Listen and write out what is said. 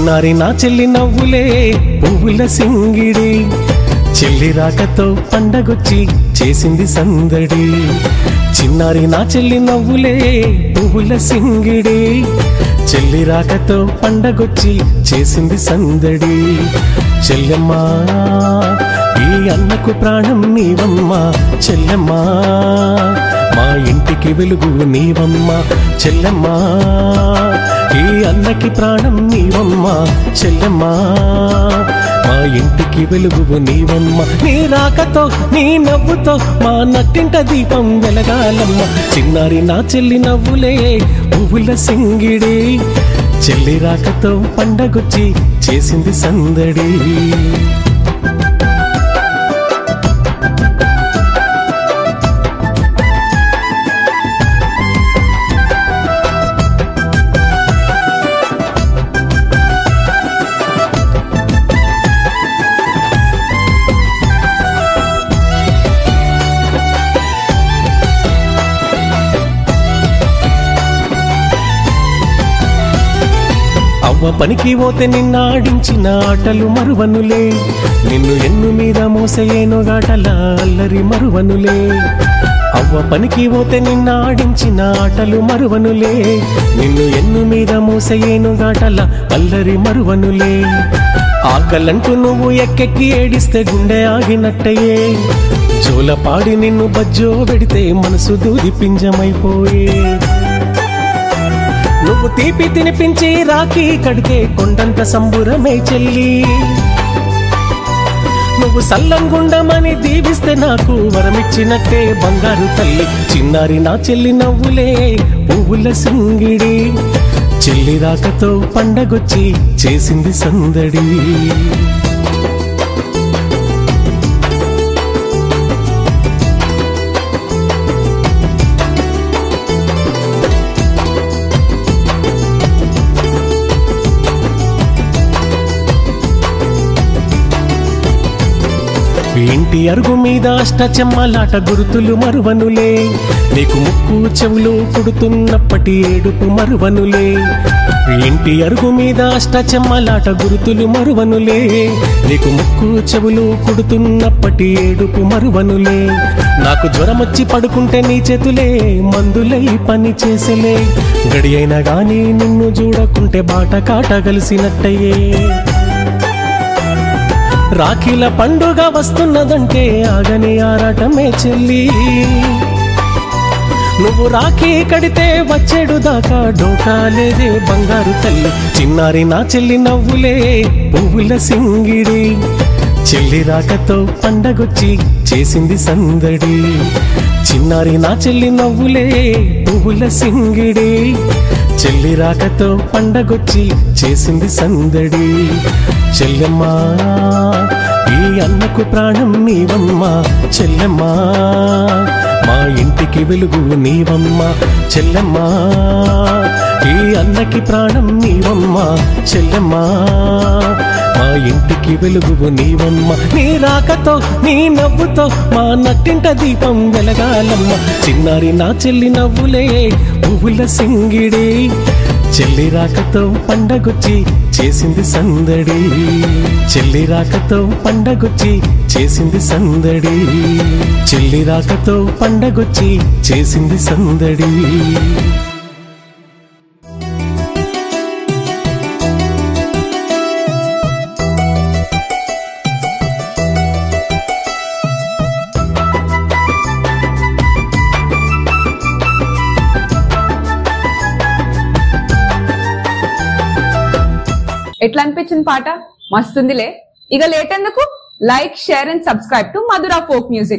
చిన్నారి నా చెల్లి నవ్వులే పువ్వుల సింగిడి చెల్లి రాకతో పండగొచ్చి చేసింది సందడి చిన్నారి నా చెల్లి నవ్వులే పువ్వుల సింగిడి చెల్లి రాకతో పండగొచ్చి చేసింది సందడి చెల్లెమ్మా ఈ అన్నకు ప్రాణం నీవమ్మా చెల్లెమ్మా మా ఇంటికి వెలుగు నీవమ్మా చెల్లెమ్మా ఈ అన్నకి ప్రాణం నీవమ్మా చెల్లెమ్మా మా ఇంటికి వెలుగు నీవమ్మ నీ రాకతో నీ నవ్వుతో మా నట్టింట దీపం వెలగాలమ్మ చిన్నారి నా చెల్లి నవ్వులే పువ్వుల సింగిడి చెల్లి రాకతో పండగొచ్చి చేసింది సందడి అవ్వ పనికి పోతే నిన్నాడించిన ఆటలు మరువనులే నిన్ను ఎన్ను మీద మోసయేను గాటల అల్లరి మరువనులే అవ్వ పనికి పోతే నిన్నాడించిన ఆటలు మరువనులే నిన్ను ఎన్ను మీద మోసయేను గాటల అల్లరి మరువనులే ఆకలంటూ నువ్వు ఎక్కెక్కి ఏడిస్తే గుండె ఆగినట్టయే జోలపాడి నిన్ను బజ్జో పెడితే మనసు దూది పింజమైపోయే నువ్వు తీపి తినిపించి రాఖీ కడితే కొండంత సంబురమే చెల్లి నువ్వు సల్లంగుండమని దీవిస్తే నాకు వరమిచ్చినట్టే బంగారు తల్లి చిన్నారి నా చెల్లి నవ్వులే పువ్వుల సింగిడి చెల్లి రాకతో పండగొచ్చి చేసింది సందడి ఇంటి అరుగు మీద అష్టచెమ్మలాట గుర్తులు మరువనులే నీకు ముక్కు చెవులు పుడుతున్నప్పటి ఏడుపు మరువనులే ఇంటి అరుగు మీద అష్టచెమ్మలాట గుర్తులు మరువనులే నీకు ముక్కు చెవులు పుడుతున్నప్పటి ఏడుపు మరువనులే నాకు జ్వరం వచ్చి పడుకుంటే నీ చేతులే మందులై పని చేసలే గడి అయినా గాని నిన్ను చూడకుంటే బాట కాట కలిసినట్టయ్యే రాఖీల పండుగ వస్తున్నదంటే ఆగని ఆరాటమే చెల్లి నువ్వు రాఖీ కడితే వచ్చేడు దాకా డోకాలేదే బంగారు తల్లి చిన్నారి నా చెల్లి నవ్వులే పువ్వుల సింగిడి చెల్లి రాకతో పండగొచ్చి చేసింది సందడి చిన్నారి నా చెల్లి నవ్వులే పువ్వుల సింగిడి చెల్లి రాకతో పండగొచ్చి చేసింది సందడి చెల్లెమ్మా ఈ అన్నకు ప్రాణం నీవమ్మా చెల్లెమ్మా మా ఇంటికి వెలుగు నీవమ్మా చెల్లెమ్మా ఈ అన్నకి ప్రాణం నీవమ్మా చెల్లెమ్మా మా ఇంటికి వెలుగు నీవమ్మ నీ రాకతో నీ నవ్వుతో మా నట్టింట దీపం వెలగాలమ్మ చిన్నారి నా చెల్లి నవ్వులే పువ్వుల సింగిడి చెల్లి రాకతో పండగొచ్చి చేసింది సందడి చెల్లి రాకతో పండగొచ్చి చేసింది సందడి చెల్లి రాకతో పండగొచ్చి చేసింది సందడి ఎట్లా అనిపించింది పాట మస్తుందిలే ఇక లేట్ ఎందుకు like share and subscribe to Madhura folk music